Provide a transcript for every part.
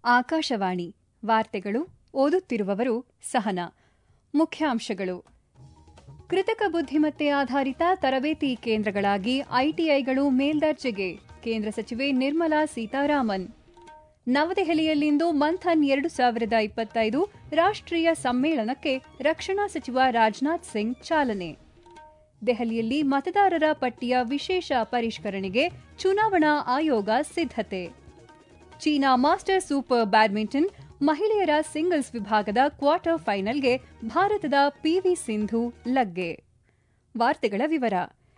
ಆಕಾಶವಾಣಿ ವಾರ್ತೆಗಳು ಓದುತ್ತಿರುವವರು ಸಹನಾ ಮುಖ್ಯಾಂಶಗಳು ಕೃತಕ ಬುದ್ಧಿಮತ್ತೆ ಆಧಾರಿತ ತರಬೇತಿ ಕೇಂದ್ರಗಳಾಗಿ ಐಟಿಐಗಳು ಮೇಲ್ದರ್ಜೆಗೆ ಕೇಂದ್ರ ಸಚಿವೆ ನಿರ್ಮಲಾ ಸೀತಾರಾಮನ್ ನವದೆಹಲಿಯಲ್ಲಿಂದು ಮಂಥನ್ ಎರಡು ಸಾವಿರದ ಇಪ್ಪತ್ತೈದು ರಾಷ್ಟ್ರೀಯ ಸಮ್ಮೇಳನಕ್ಕೆ ರಕ್ಷಣಾ ಸಚಿವ ರಾಜನಾಥ್ ಸಿಂಗ್ ಚಾಲನೆ ದೆಹಲಿಯಲ್ಲಿ ಮತದಾರರ ಪಟ್ಟಿಯ ವಿಶೇಷ ಪರಿಷ್ಕರಣೆಗೆ ಚುನಾವಣಾ ಆಯೋಗ ಸಿದ್ಧತೆ ಚೀನಾ ಮಾಸ್ಟರ್ ಸೂಪರ್ ಬ್ಯಾಡ್ಮಿಂಟನ್ ಮಹಿಳೆಯರ ಸಿಂಗಲ್ಸ್ ವಿಭಾಗದ ಕ್ವಾರ್ಟರ್ ಫೈನಲ್ಗೆ ಭಾರತದ ಪಿವಿ ಸಿಂಧು ಲಗ್ಗೆ ವಾರ್ತೆಗಳ ವಿವರ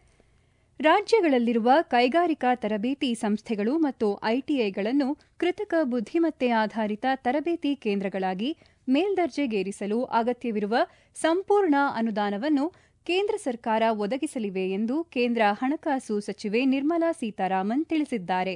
ರಾಜ್ಯಗಳಲ್ಲಿರುವ ಕೈಗಾರಿಕಾ ತರಬೇತಿ ಸಂಸ್ಥೆಗಳು ಮತ್ತು ಐಟಿಐಗಳನ್ನು ಕೃತಕ ಬುದ್ಧಿಮತ್ತೆ ಆಧಾರಿತ ತರಬೇತಿ ಕೇಂದ್ರಗಳಾಗಿ ಮೇಲ್ದರ್ಜೆಗೇರಿಸಲು ಅಗತ್ಯವಿರುವ ಸಂಪೂರ್ಣ ಅನುದಾನವನ್ನು ಕೇಂದ್ರ ಸರ್ಕಾರ ಒದಗಿಸಲಿವೆ ಎಂದು ಕೇಂದ್ರ ಹಣಕಾಸು ಸಚಿವೆ ನಿರ್ಮಲಾ ಸೀತಾರಾಮನ್ ತಿಳಿಸಿದ್ದಾರೆ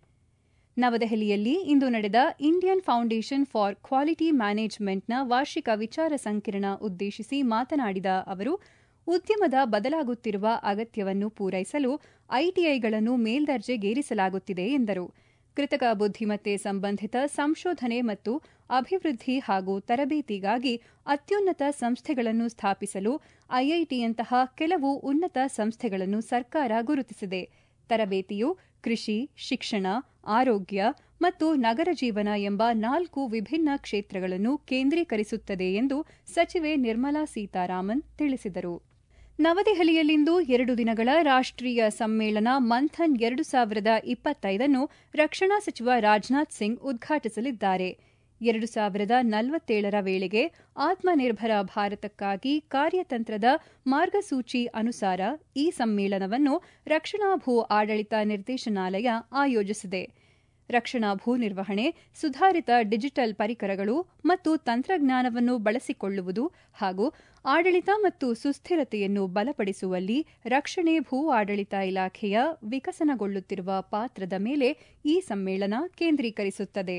ನವದೆಹಲಿಯಲ್ಲಿ ಇಂದು ನಡೆದ ಇಂಡಿಯನ್ ಫೌಂಡೇಶನ್ ಫಾರ್ ಕ್ವಾಲಿಟಿ ಮ್ಯಾನೇಜ್ಮೆಂಟ್ನ ವಾರ್ಷಿಕ ವಿಚಾರ ಸಂಕಿರಣ ಉದ್ದೇಶಿಸಿ ಮಾತನಾಡಿದ ಅವರು ಉದ್ಯಮದ ಬದಲಾಗುತ್ತಿರುವ ಅಗತ್ಯವನ್ನು ಪೂರೈಸಲು ಐಟಿಐಗಳನ್ನು ಮೇಲ್ದರ್ಜೆಗೇರಿಸಲಾಗುತ್ತಿದೆ ಎಂದರು ಕೃತಕ ಬುದ್ಧಿಮತ್ತೆ ಸಂಬಂಧಿತ ಸಂಶೋಧನೆ ಮತ್ತು ಅಭಿವೃದ್ಧಿ ಹಾಗೂ ತರಬೇತಿಗಾಗಿ ಅತ್ಯುನ್ನತ ಸಂಸ್ಥೆಗಳನ್ನು ಸ್ಥಾಪಿಸಲು ಐಐಟಿಯಂತಹ ಕೆಲವು ಉನ್ನತ ಸಂಸ್ಥೆಗಳನ್ನು ಸರ್ಕಾರ ಗುರುತಿಸಿದೆ ತರಬೇತಿಯು ಕೃಷಿ ಶಿಕ್ಷಣ ಆರೋಗ್ಯ ಮತ್ತು ನಗರ ಜೀವನ ಎಂಬ ನಾಲ್ಕು ವಿಭಿನ್ನ ಕ್ಷೇತ್ರಗಳನ್ನು ಕೇಂದ್ರೀಕರಿಸುತ್ತದೆ ಎಂದು ಸಚಿವೆ ನಿರ್ಮಲಾ ಸೀತಾರಾಮನ್ ತಿಳಿಸಿದರು ನವದೆಹಲಿಯಲ್ಲಿಂದು ಎರಡು ದಿನಗಳ ರಾಷ್ಟ್ರೀಯ ಸಮ್ಮೇಳನ ಮಂಥನ್ ಎರಡು ಸಾವಿರದ ಇಪ್ಪತ್ತೈದನ್ನು ರಕ್ಷಣಾ ಸಚಿವ ರಾಜನಾಥ್ ಸಿಂಗ್ ಉದ್ಘಾಟಿಸಲಿದ್ದಾರೆ ಎರಡು ಸಾವಿರದ ನಲವತ್ತೇಳರ ವೇಳೆಗೆ ಆತ್ಮನಿರ್ಭರ ಭಾರತಕ್ಕಾಗಿ ಕಾರ್ಯತಂತ್ರದ ಮಾರ್ಗಸೂಚಿ ಅನುಸಾರ ಈ ಸಮ್ಮೇಳನವನ್ನು ರಕ್ಷಣಾ ಭೂ ಆಡಳಿತ ನಿರ್ದೇಶನಾಲಯ ಆಯೋಜಿಸಿದೆ ರಕ್ಷಣಾ ಭೂ ನಿರ್ವಹಣೆ ಸುಧಾರಿತ ಡಿಜಿಟಲ್ ಪರಿಕರಗಳು ಮತ್ತು ತಂತ್ರಜ್ಞಾನವನ್ನು ಬಳಸಿಕೊಳ್ಳುವುದು ಹಾಗೂ ಆಡಳಿತ ಮತ್ತು ಸುಸ್ಥಿರತೆಯನ್ನು ಬಲಪಡಿಸುವಲ್ಲಿ ರಕ್ಷಣೆ ಭೂ ಆಡಳಿತ ಇಲಾಖೆಯ ವಿಕಸನಗೊಳ್ಳುತ್ತಿರುವ ಪಾತ್ರದ ಮೇಲೆ ಈ ಸಮ್ಮೇಳನ ಕೇಂದ್ರೀಕರಿಸುತ್ತದೆ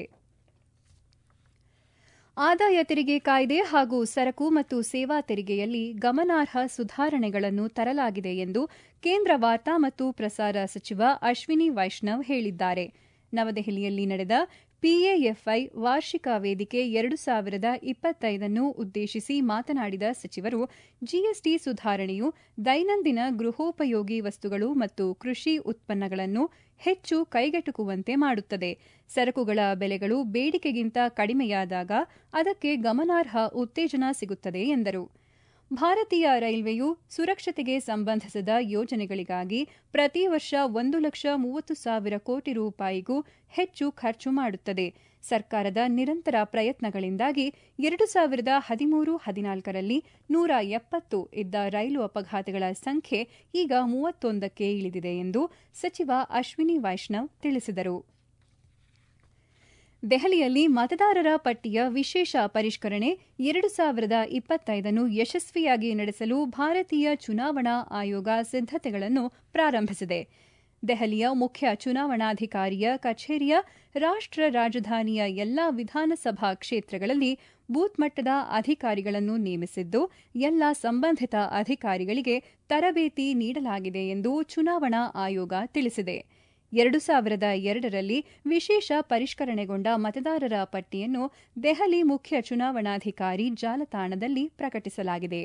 ಆದಾಯ ತೆರಿಗೆ ಕಾಯ್ದೆ ಹಾಗೂ ಸರಕು ಮತ್ತು ಸೇವಾ ತೆರಿಗೆಯಲ್ಲಿ ಗಮನಾರ್ಹ ಸುಧಾರಣೆಗಳನ್ನು ತರಲಾಗಿದೆ ಎಂದು ಕೇಂದ್ರ ವಾರ್ತಾ ಮತ್ತು ಪ್ರಸಾರ ಸಚಿವ ಅಶ್ವಿನಿ ವೈಷ್ಣವ್ ಹೇಳಿದ್ದಾರೆ ನವದೆಹಲಿಯಲ್ಲಿ ನಡೆದ ಪಿಎಎಫ್ಐ ವಾರ್ಷಿಕ ವೇದಿಕೆ ಎರಡು ಸಾವಿರದ ಇಪ್ಪತ್ತೈದನ್ನು ಉದ್ದೇಶಿಸಿ ಮಾತನಾಡಿದ ಸಚಿವರು ಜಿಎಸ್ಟಿ ಸುಧಾರಣೆಯು ದೈನಂದಿನ ಗೃಹೋಪಯೋಗಿ ವಸ್ತುಗಳು ಮತ್ತು ಕೃಷಿ ಉತ್ಪನ್ನಗಳನ್ನು ಹೆಚ್ಚು ಕೈಗೆಟುಕುವಂತೆ ಮಾಡುತ್ತದೆ ಸರಕುಗಳ ಬೆಲೆಗಳು ಬೇಡಿಕೆಗಿಂತ ಕಡಿಮೆಯಾದಾಗ ಅದಕ್ಕೆ ಗಮನಾರ್ಹ ಉತ್ತೇಜನ ಸಿಗುತ್ತದೆ ಎಂದರು ಭಾರತೀಯ ರೈಲ್ವೆಯು ಸುರಕ್ಷತೆಗೆ ಸಂಬಂಧಿಸಿದ ಯೋಜನೆಗಳಿಗಾಗಿ ಪ್ರತಿ ವರ್ಷ ಒಂದು ಲಕ್ಷ ಮೂವತ್ತು ಸಾವಿರ ಕೋಟಿ ರೂಪಾಯಿಗೂ ಹೆಚ್ಚು ಖರ್ಚು ಮಾಡುತ್ತದೆ ಸರ್ಕಾರದ ನಿರಂತರ ಪ್ರಯತ್ನಗಳಿಂದಾಗಿ ಎರಡು ಸಾವಿರದ ಹದಿಮೂರು ಹದಿನಾಲ್ಕರಲ್ಲಿ ನೂರ ಎಪ್ಪತ್ತು ಇದ್ದ ರೈಲು ಅಪಘಾತಗಳ ಸಂಖ್ಯೆ ಈಗ ಮೂವತ್ತೊಂದಕ್ಕೆ ಇಳಿದಿದೆ ಎಂದು ಸಚಿವ ಅಶ್ವಿನಿ ವೈಷ್ಣವ್ ತಿಳಿಸಿದರು ದೆಹಲಿಯಲ್ಲಿ ಮತದಾರರ ಪಟ್ಟಿಯ ವಿಶೇಷ ಪರಿಷ್ಕರಣೆ ಎರಡು ಸಾವಿರದ ಇಪ್ಪತ್ತೈದನ್ನು ಯಶಸ್ವಿಯಾಗಿ ನಡೆಸಲು ಭಾರತೀಯ ಚುನಾವಣಾ ಆಯೋಗ ಸಿದ್ದತೆಗಳನ್ನು ಪ್ರಾರಂಭಿಸಿದೆ ದೆಹಲಿಯ ಮುಖ್ಯ ಚುನಾವಣಾಧಿಕಾರಿಯ ಕಚೇರಿಯ ರಾಷ್ಟ್ರ ರಾಜಧಾನಿಯ ಎಲ್ಲಾ ವಿಧಾನಸಭಾ ಕ್ಷೇತ್ರಗಳಲ್ಲಿ ಬೂತ್ ಮಟ್ಟದ ಅಧಿಕಾರಿಗಳನ್ನು ನೇಮಿಸಿದ್ದು ಎಲ್ಲಾ ಸಂಬಂಧಿತ ಅಧಿಕಾರಿಗಳಿಗೆ ತರಬೇತಿ ನೀಡಲಾಗಿದೆ ಎಂದು ಚುನಾವಣಾ ಆಯೋಗ ತಿಳಿಸಿದೆ ಎರಡು ಸಾವಿರದ ಎರಡರಲ್ಲಿ ವಿಶೇಷ ಪರಿಷ್ಕರಣೆಗೊಂಡ ಮತದಾರರ ಪಟ್ಟಿಯನ್ನು ದೆಹಲಿ ಮುಖ್ಯ ಚುನಾವಣಾಧಿಕಾರಿ ಜಾಲತಾಣದಲ್ಲಿ ಪ್ರಕಟಿಸಲಾಗಿದೆ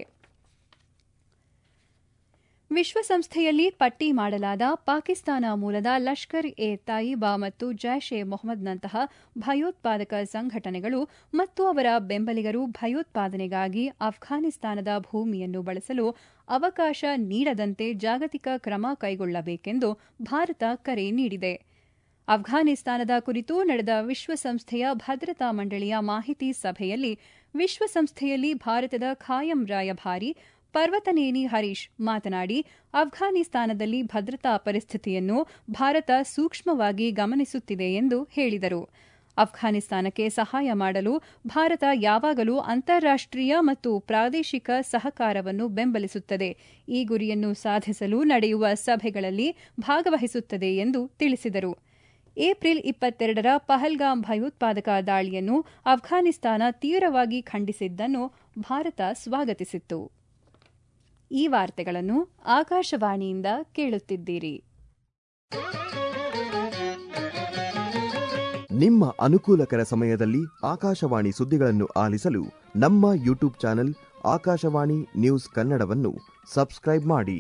ವಿಶ್ವಸಂಸ್ಥೆಯಲ್ಲಿ ಪಟ್ಟಿ ಮಾಡಲಾದ ಪಾಕಿಸ್ತಾನ ಮೂಲದ ಲಷ್ಕರ್ ಎ ತಾಯಿಬಾ ಮತ್ತು ಜೈಷ್ ಎ ಮೊಹಮ್ಮದ್ನಂತಹ ಭಯೋತ್ಪಾದಕ ಸಂಘಟನೆಗಳು ಮತ್ತು ಅವರ ಬೆಂಬಲಿಗರು ಭಯೋತ್ಪಾದನೆಗಾಗಿ ಅಫ್ಘಾನಿಸ್ತಾನದ ಭೂಮಿಯನ್ನು ಬಳಸಲು ಅವಕಾಶ ನೀಡದಂತೆ ಜಾಗತಿಕ ಕ್ರಮ ಕೈಗೊಳ್ಳಬೇಕೆಂದು ಭಾರತ ಕರೆ ನೀಡಿದೆ ಅಫ್ಘಾನಿಸ್ತಾನದ ಕುರಿತು ನಡೆದ ವಿಶ್ವಸಂಸ್ಥೆಯ ಭದ್ರತಾ ಮಂಡಳಿಯ ಮಾಹಿತಿ ಸಭೆಯಲ್ಲಿ ವಿಶ್ವಸಂಸ್ಥೆಯಲ್ಲಿ ಭಾರತದ ಖಾಯಂ ರಾಯಭಾರಿ ಪರ್ವತನೇನಿ ಹರೀಶ್ ಮಾತನಾಡಿ ಅಫ್ಘಾನಿಸ್ತಾನದಲ್ಲಿ ಭದ್ರತಾ ಪರಿಸ್ಥಿತಿಯನ್ನು ಭಾರತ ಸೂಕ್ಷ್ಮವಾಗಿ ಗಮನಿಸುತ್ತಿದೆ ಎಂದು ಹೇಳಿದರು ಅಫ್ಘಾನಿಸ್ತಾನಕ್ಕೆ ಸಹಾಯ ಮಾಡಲು ಭಾರತ ಯಾವಾಗಲೂ ಅಂತಾರಾಷ್ಟೀಯ ಮತ್ತು ಪ್ರಾದೇಶಿಕ ಸಹಕಾರವನ್ನು ಬೆಂಬಲಿಸುತ್ತದೆ ಈ ಗುರಿಯನ್ನು ಸಾಧಿಸಲು ನಡೆಯುವ ಸಭೆಗಳಲ್ಲಿ ಭಾಗವಹಿಸುತ್ತದೆ ಎಂದು ತಿಳಿಸಿದರು ಏಪ್ರಿಲ್ ಇಪ್ಪತ್ತೆರಡರ ಪಹಲ್ಗಾಮ್ ಭಯೋತ್ಪಾದಕ ದಾಳಿಯನ್ನು ಅಫ್ಘಾನಿಸ್ತಾನ ತೀವ್ರವಾಗಿ ಖಂಡಿಸಿದ್ದನ್ನು ಭಾರತ ಸ್ವಾಗತಿಸಿತ್ತು ಈ ವಾರ್ತೆಗಳನ್ನು ಆಕಾಶವಾಣಿಯಿಂದ ಕೇಳುತ್ತಿದ್ದೀರಿ ನಿಮ್ಮ ಅನುಕೂಲಕರ ಸಮಯದಲ್ಲಿ ಆಕಾಶವಾಣಿ ಸುದ್ದಿಗಳನ್ನು ಆಲಿಸಲು ನಮ್ಮ ಯೂಟ್ಯೂಬ್ ಚಾನೆಲ್ ಆಕಾಶವಾಣಿ ನ್ಯೂಸ್ ಕನ್ನಡವನ್ನು ಸಬ್ಸ್ಕ್ರೈಬ್ ಮಾಡಿ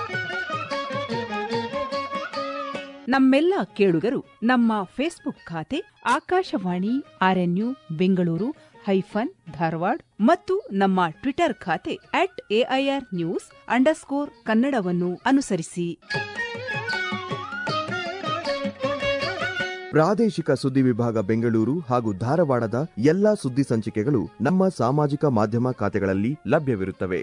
ನಮ್ಮೆಲ್ಲ ಕೇಳುಗರು ನಮ್ಮ ಫೇಸ್ಬುಕ್ ಖಾತೆ ಆಕಾಶವಾಣಿ ಆರ್ಎನ್ಯು ಬೆಂಗಳೂರು ಹೈಫನ್ ಧಾರವಾಡ ಮತ್ತು ನಮ್ಮ ಟ್ವಿಟರ್ ಖಾತೆ ಅಟ್ ಎಐಆರ್ ನ್ಯೂಸ್ ಅಂಡರ್ಸ್ಕೋರ್ ಕನ್ನಡವನ್ನು ಅನುಸರಿಸಿ ಪ್ರಾದೇಶಿಕ ಸುದ್ದಿ ವಿಭಾಗ ಬೆಂಗಳೂರು ಹಾಗೂ ಧಾರವಾಡದ ಎಲ್ಲಾ ಸುದ್ದಿ ಸಂಚಿಕೆಗಳು ನಮ್ಮ ಸಾಮಾಜಿಕ ಮಾಧ್ಯಮ ಖಾತೆಗಳಲ್ಲಿ ಲಭ್ಯವಿರುತ್ತವೆ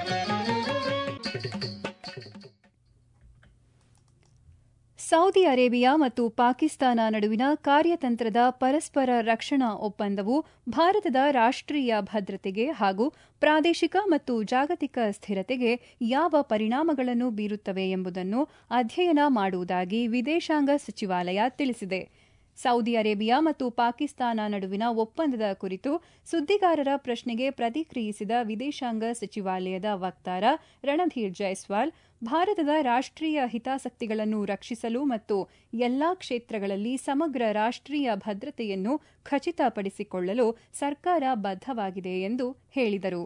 ಸೌದಿ ಅರೇಬಿಯಾ ಮತ್ತು ಪಾಕಿಸ್ತಾನ ನಡುವಿನ ಕಾರ್ಯತಂತ್ರದ ಪರಸ್ಪರ ರಕ್ಷಣಾ ಒಪ್ಪಂದವು ಭಾರತದ ರಾಷ್ಟ್ರೀಯ ಭದ್ರತೆಗೆ ಹಾಗೂ ಪ್ರಾದೇಶಿಕ ಮತ್ತು ಜಾಗತಿಕ ಸ್ಥಿರತೆಗೆ ಯಾವ ಪರಿಣಾಮಗಳನ್ನು ಬೀರುತ್ತವೆ ಎಂಬುದನ್ನು ಅಧ್ಯಯನ ಮಾಡುವುದಾಗಿ ವಿದೇಶಾಂಗ ಸಚಿವಾಲಯ ತಿಳಿಸಿದೆ ಸೌದಿ ಅರೇಬಿಯಾ ಮತ್ತು ಪಾಕಿಸ್ತಾನ ನಡುವಿನ ಒಪ್ಪಂದದ ಕುರಿತು ಸುದ್ದಿಗಾರರ ಪ್ರಶ್ನೆಗೆ ಪ್ರತಿಕ್ರಿಯಿಸಿದ ವಿದೇಶಾಂಗ ಸಚಿವಾಲಯದ ವಕ್ತಾರ ರಣಧೀರ್ ಜೈಸ್ವಾಲ್ ಭಾರತದ ರಾಷ್ಟ್ರೀಯ ಹಿತಾಸಕ್ತಿಗಳನ್ನು ರಕ್ಷಿಸಲು ಮತ್ತು ಎಲ್ಲಾ ಕ್ಷೇತ್ರಗಳಲ್ಲಿ ಸಮಗ್ರ ರಾಷ್ಟ್ರೀಯ ಭದ್ರತೆಯನ್ನು ಖಚಿತಪಡಿಸಿಕೊಳ್ಳಲು ಸರ್ಕಾರ ಬದ್ಧವಾಗಿದೆ ಎಂದು ಹೇಳಿದರು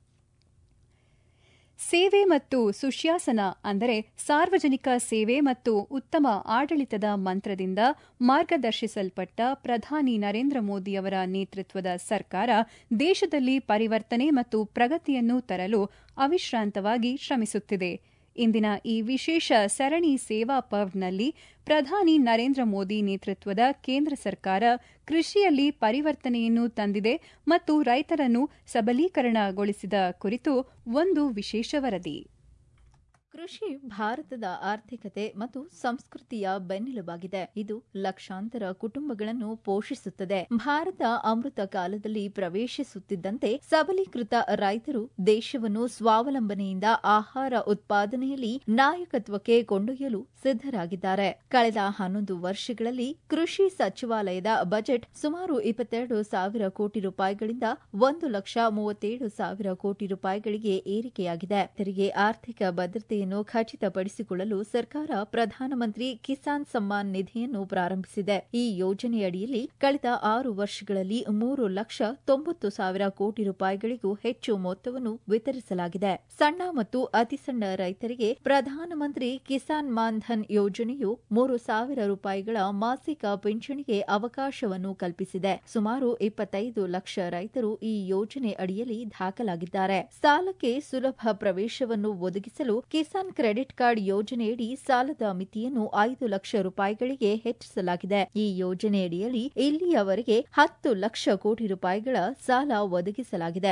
ಸೇವೆ ಮತ್ತು ಸುಶಾಸನ ಅಂದರೆ ಸಾರ್ವಜನಿಕ ಸೇವೆ ಮತ್ತು ಉತ್ತಮ ಆಡಳಿತದ ಮಂತ್ರದಿಂದ ಮಾರ್ಗದರ್ಶಿಸಲ್ಪಟ್ಟ ಪ್ರಧಾನಿ ನರೇಂದ್ರ ಮೋದಿಯವರ ನೇತೃತ್ವದ ಸರ್ಕಾರ ದೇಶದಲ್ಲಿ ಪರಿವರ್ತನೆ ಮತ್ತು ಪ್ರಗತಿಯನ್ನು ತರಲು ಅವಿಶ್ರಾಂತವಾಗಿ ಶ್ರಮಿಸುತ್ತಿದೆ ಇಂದಿನ ಈ ವಿಶೇಷ ಸರಣಿ ಸೇವಾ ಪರ್ವ್ನಲ್ಲಿ ಪ್ರಧಾನಿ ನರೇಂದ್ರ ಮೋದಿ ನೇತೃತ್ವದ ಕೇಂದ್ರ ಸರ್ಕಾರ ಕೃಷಿಯಲ್ಲಿ ಪರಿವರ್ತನೆಯನ್ನು ತಂದಿದೆ ಮತ್ತು ರೈತರನ್ನು ಸಬಲೀಕರಣಗೊಳಿಸಿದ ಕುರಿತು ಒಂದು ವಿಶೇಷ ವರದಿ ಕೃಷಿ ಭಾರತದ ಆರ್ಥಿಕತೆ ಮತ್ತು ಸಂಸ್ಕೃತಿಯ ಬೆನ್ನೆಲುಬಾಗಿದೆ ಇದು ಲಕ್ಷಾಂತರ ಕುಟುಂಬಗಳನ್ನು ಪೋಷಿಸುತ್ತದೆ ಭಾರತ ಅಮೃತ ಕಾಲದಲ್ಲಿ ಪ್ರವೇಶಿಸುತ್ತಿದ್ದಂತೆ ಸಬಲೀಕೃತ ರೈತರು ದೇಶವನ್ನು ಸ್ವಾವಲಂಬನೆಯಿಂದ ಆಹಾರ ಉತ್ಪಾದನೆಯಲ್ಲಿ ನಾಯಕತ್ವಕ್ಕೆ ಕೊಂಡೊಯ್ಯಲು ಸಿದ್ದರಾಗಿದ್ದಾರೆ ಕಳೆದ ಹನ್ನೊಂದು ವರ್ಷಗಳಲ್ಲಿ ಕೃಷಿ ಸಚಿವಾಲಯದ ಬಜೆಟ್ ಸುಮಾರು ಇಪ್ಪತ್ತೆರಡು ಸಾವಿರ ಕೋಟಿ ರೂಪಾಯಿಗಳಿಂದ ಒಂದು ಲಕ್ಷ ಮೂವತ್ತೇಳು ಸಾವಿರ ಕೋಟಿ ರೂಪಾಯಿಗಳಿಗೆ ಏರಿಕೆಯಾಗಿದೆ ತೆರಿಗೆ ಆರ್ಥಿಕ ಭದ್ರತೆಯನ್ನು ಖಚಿತಪಡಿಸಿಕೊಳ್ಳಲು ಸರ್ಕಾರ ಪ್ರಧಾನಮಂತ್ರಿ ಕಿಸಾನ್ ಸಮ್ಮಾನ್ ನಿಧಿಯನ್ನು ಪ್ರಾರಂಭಿಸಿದೆ ಈ ಯೋಜನೆಯಡಿಯಲ್ಲಿ ಕಳೆದ ಆರು ವರ್ಷಗಳಲ್ಲಿ ಮೂರು ಲಕ್ಷ ತೊಂಬತ್ತು ಸಾವಿರ ಕೋಟಿ ರೂಪಾಯಿಗಳಿಗೂ ಹೆಚ್ಚು ಮೊತ್ತವನ್ನು ವಿತರಿಸಲಾಗಿದೆ ಸಣ್ಣ ಮತ್ತು ಅತಿಸಣ್ಣ ರೈತರಿಗೆ ಪ್ರಧಾನಮಂತ್ರಿ ಕಿಸಾನ್ ಮಾನ್ ಧನ್ ಯೋಜನೆಯು ಮೂರು ಸಾವಿರ ರೂಪಾಯಿಗಳ ಮಾಸಿಕ ಪಿಂಚಣಿಗೆ ಅವಕಾಶವನ್ನು ಕಲ್ಪಿಸಿದೆ ಸುಮಾರು ಇಪ್ಪತ್ತೈದು ಲಕ್ಷ ರೈತರು ಈ ಯೋಜನೆ ಅಡಿಯಲ್ಲಿ ದಾಖಲಾಗಿದ್ದಾರೆ ಸಾಲಕ್ಕೆ ಸುಲಭ ಪ್ರವೇಶವನ್ನು ಒದಗಿಸಲು ಕಿಸಾನ್ ಕ್ರೆಡಿಟ್ ಕಾರ್ಡ್ ಯೋಜನೆಯಡಿ ಸಾಲದ ಮಿತಿಯನ್ನು ಐದು ಲಕ್ಷ ರೂಪಾಯಿಗಳಿಗೆ ಹೆಚ್ಚಿಸಲಾಗಿದೆ ಈ ಯೋಜನೆಯಡಿಯಲ್ಲಿ ಇಲ್ಲಿಯವರೆಗೆ ಹತ್ತು ಲಕ್ಷ ಕೋಟಿ ರೂಪಾಯಿಗಳ ಸಾಲ ಒದಗಿಸಲಾಗಿದೆ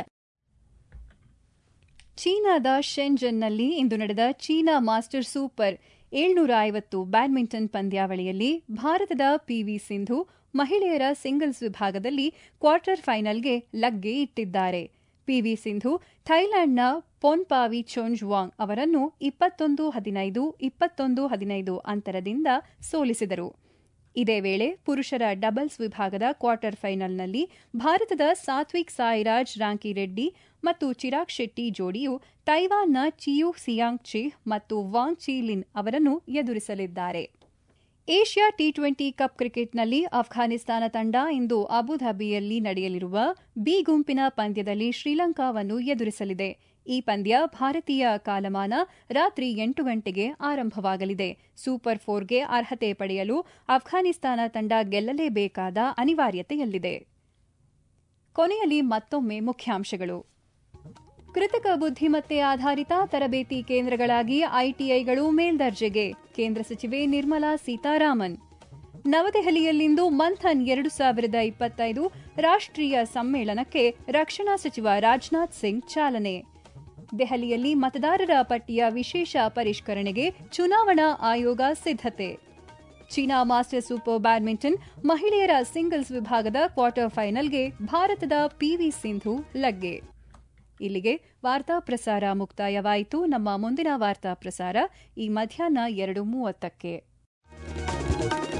ಚೀನಾದ ಶೆನ್ಜನ್ನಲ್ಲಿ ಇಂದು ನಡೆದ ಚೀನಾ ಮಾಸ್ಟರ್ ಸೂಪರ್ ಏಳ್ನೂರ ಐವತ್ತು ಬ್ಯಾಡ್ಮಿಂಟನ್ ಪಂದ್ಯಾವಳಿಯಲ್ಲಿ ಭಾರತದ ಪಿವಿ ಸಿಂಧು ಮಹಿಳೆಯರ ಸಿಂಗಲ್ಸ್ ವಿಭಾಗದಲ್ಲಿ ಕ್ವಾರ್ಟರ್ ಫೈನಲ್ಗೆ ಲಗ್ಗೆ ಇಟ್ಟಿದ್ದಾರೆ ಪಿವಿ ಸಿಂಧು ಥೈಲ್ಯಾಂಡ್ನ ಪೊನ್ಪಾವಿ ಚೊಂಜ್ವಾಂಗ್ ಅವರನ್ನು ಇಪ್ಪತ್ತೊಂದು ಹದಿನೈದು ಇಪ್ಪತ್ತೊಂದು ಹದಿನೈದು ಅಂತರದಿಂದ ಸೋಲಿಸಿದರು ಇದೇ ವೇಳೆ ಪುರುಷರ ಡಬಲ್ಸ್ ವಿಭಾಗದ ಕ್ವಾರ್ಟರ್ ಫೈನಲ್ನಲ್ಲಿ ಭಾರತದ ಸಾತ್ವಿಕ್ ಸಾಯಿರಾಜ್ ರಾಂಕಿರೆಡ್ಡಿ ಮತ್ತು ಚಿರಾಗ್ ಶೆಟ್ಟಿ ಜೋಡಿಯು ತೈವಾನ್ನ ಚಿಯು ಸಿಯಾಂಗ್ ಚಿಹ್ ಮತ್ತು ವಾಂಗ್ ಚಿ ಲಿನ್ ಅವರನ್ನು ಎದುರಿಸಲಿದ್ದಾರೆ ಏಷ್ಯಾ ಟಿ ಟ್ವೆಂಟಿ ಕಪ್ ಕ್ರಿಕೆಟ್ನಲ್ಲಿ ಅಫ್ಘಾನಿಸ್ತಾನ ತಂಡ ಇಂದು ಅಬುಧಾಬಿಯಲ್ಲಿ ನಡೆಯಲಿರುವ ಬಿ ಗುಂಪಿನ ಪಂದ್ಯದಲ್ಲಿ ಶ್ರೀಲಂಕಾವನ್ನು ಎದುರಿಸಲಿದೆ ಈ ಪಂದ್ಯ ಭಾರತೀಯ ಕಾಲಮಾನ ರಾತ್ರಿ ಎಂಟು ಗಂಟೆಗೆ ಆರಂಭವಾಗಲಿದೆ ಸೂಪರ್ ಫೋರ್ಗೆ ಅರ್ಹತೆ ಪಡೆಯಲು ಅಫ್ಘಾನಿಸ್ತಾನ ತಂಡ ಗೆಲ್ಲಲೇಬೇಕಾದ ಅನಿವಾರ್ಯತೆಯಲ್ಲಿದೆ ಕೊನೆಯಲ್ಲಿ ಮತ್ತೊಮ್ಮೆ ಮುಖ್ಯಾಂಶಗಳು ಕೃತಕ ಬುದ್ಧಿಮತ್ತೆ ಆಧಾರಿತ ತರಬೇತಿ ಕೇಂದ್ರಗಳಾಗಿ ಐಟಿಐಗಳು ಮೇಲ್ದರ್ಜೆಗೆ ಕೇಂದ್ರ ಸಚಿವೆ ನಿರ್ಮಲಾ ಸೀತಾರಾಮನ್ ನವದೆಹಲಿಯಲ್ಲಿಂದು ಮಂಥನ್ ಎರಡು ಸಾವಿರದ ಇಪ್ಪತ್ತೈದು ರಾಷ್ಟ್ರೀಯ ಸಮ್ಮೇಳನಕ್ಕೆ ರಕ್ಷಣಾ ಸಚಿವ ರಾಜನಾಥ್ ಸಿಂಗ್ ಚಾಲನೆ ದೆಹಲಿಯಲ್ಲಿ ಮತದಾರರ ಪಟ್ಟಿಯ ವಿಶೇಷ ಪರಿಷ್ಕರಣೆಗೆ ಚುನಾವಣಾ ಆಯೋಗ ಸಿದ್ಧತೆ ಚೀನಾ ಮಾಸ್ಟರ್ ಸೂಪರ್ ಬ್ಯಾಡ್ಮಿಂಟನ್ ಮಹಿಳೆಯರ ಸಿಂಗಲ್ಸ್ ವಿಭಾಗದ ಕ್ವಾರ್ಟರ್ ಫೈನಲ್ಗೆ ಭಾರತದ ಪಿವಿ ಸಿಂಧು ಲಗ್ಗೆ ಇಲ್ಲಿಗೆ ವಾರ್ತಾ ಪ್ರಸಾರ ಮುಕ್ತಾಯವಾಯಿತು ನಮ್ಮ ಮುಂದಿನ ವಾರ್ತಾ ಪ್ರಸಾರ ಈ ಮಧ್ಯಾಹ್ನ ಎರಡು ಮೂವತ್ತಕ್ಕೆ